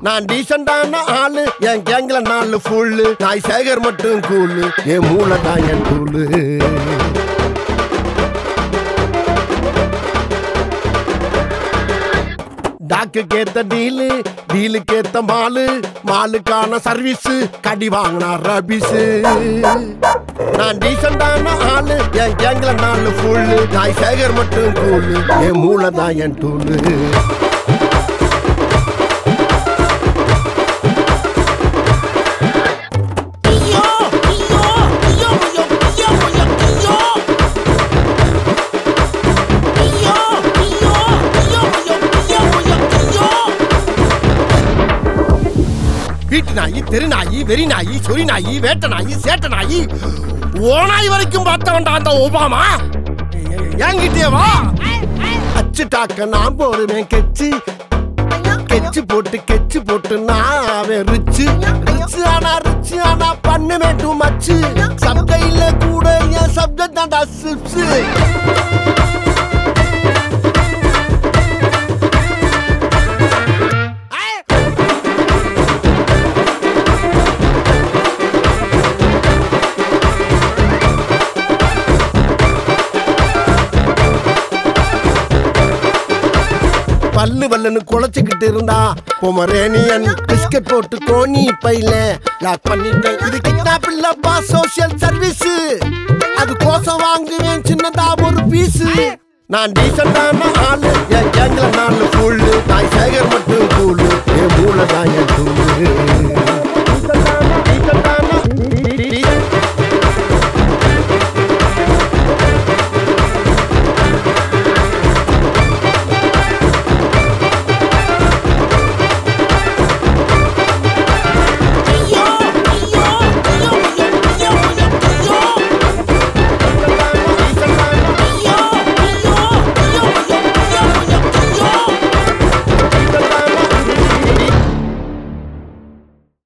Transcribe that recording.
நான் டீசெண்டான ஆளு என் கேங்ல நாலு ஃபுல்லு நாய் சேகர் மட்டும் கூலு என் மூளை தான் என் டூலு டாக்கு கேத்த டீலு டீலுக்கு ஏத்த மாலு மாலுக்கான சர்வீஸ் கடி வாங்கினா ரபிஸு நான் டீசெண்டான ஆளு என் கேங்ல நாலு ஃபுல்லு நாய் சேகர் மட்டும் கூலு என் மூளை தான் என் டூலு ஐயோ ஐயோ ஐயோ ஐயோ ஐயோ ஐயோ ஐயோ ஐயோ ஐயோ ஐயோ ஐயோ ஐயோ வீட்டு நாயி தெரு நாயி வெறி நாயி சொறி நாயி வேட்ட நாயி சேட்ட நாயி ஓனாய் வரைக்கும் பார்த்தவன்டா அந்த ஒபாமா என்கிட்டயே வா அச்சு டாக்க நான் போடுவேன் கெச்சு கெச்சு போட்டு கெச்சு போட்டு நான் அவன் ரிச்சு ரிச்சு ஆனா ரிச்சு ஆனா பண்ணுவேன் டூ மச்சு சப்தையில கூட என் சப்த தாண்டா சிப்ஸ் பல்லு வல்லன்னு குலைச்சுக்கிட்டு இருந்தா பொமரேனியன் பிஸ்கட் போட்டு கோணி பையில லாக் பண்ணிட்டேன் இது கிட்னாப் இல்லப்பா சோசியல் சர்வீஸ் அது கோசம் வாங்குவேன் சின்னதா ஒரு பீஸ் நான் டீசெண்டான ஆளு என் கேங்ல நாலு ஃபுல்லு நான் சேகர் மட்டும் கூலு என் மூளை தான் என் டூலு